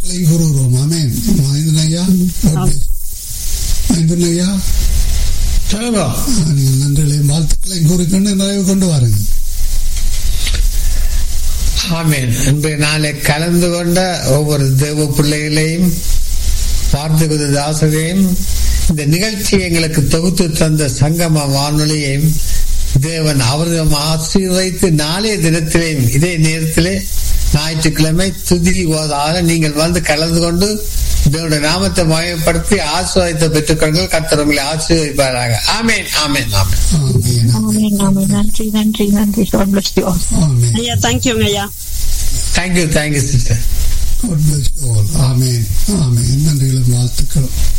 வாழ்த்துக்களை கூறுகிறோம் ஆமேன் மகேந்திரன் ஐயா God bless. மகேந்திரன் ஐயா சொல்லுங்க ஆ, நீங்கள் நன்றிகளையும் வாழ்த்துக்களையும் கூறிக்கொண்டு நிறைவு கொண்டு வாருங்க ஆமீன் இன்றைய நாளை கலந்து கொண்ட ஒவ்வொரு தேவ பிள்ளைகளையும் பார்த்துக்குது தாசரையும் இந்த நிகழ்ச்சியை எங்களுக்கு தொகுத்து தந்த சங்கம வானொலியையும் தேவன் அவரிடம் ஆசீர்வைத்து நாளைய தினத்திலேயும் இதே நேரத்திலே ஞாயிற்றுக்கிழமை துதி ஓதாக நீங்கள் வந்து கலந்து கொண்டு தேவனுடைய நாமத்தை மயப்படுத்தி ஆசீர்வாதத்தை பெற்றுக்கொள்கள் கர்த்தர் உங்களை ஆசீர்வதிப்பாராக ஆமேன் ஆமேன் ஆமேன் ஆமேன் ஆமென் ஆமென் நன்றி நன்றி நன்றி God bless you all. ஆமேன் ஐயா தேங்க்யூங்க ஐயா thank you thank you sister God bless you all. Amen amen நன்றிகளும் வாழ்த்துக்களும்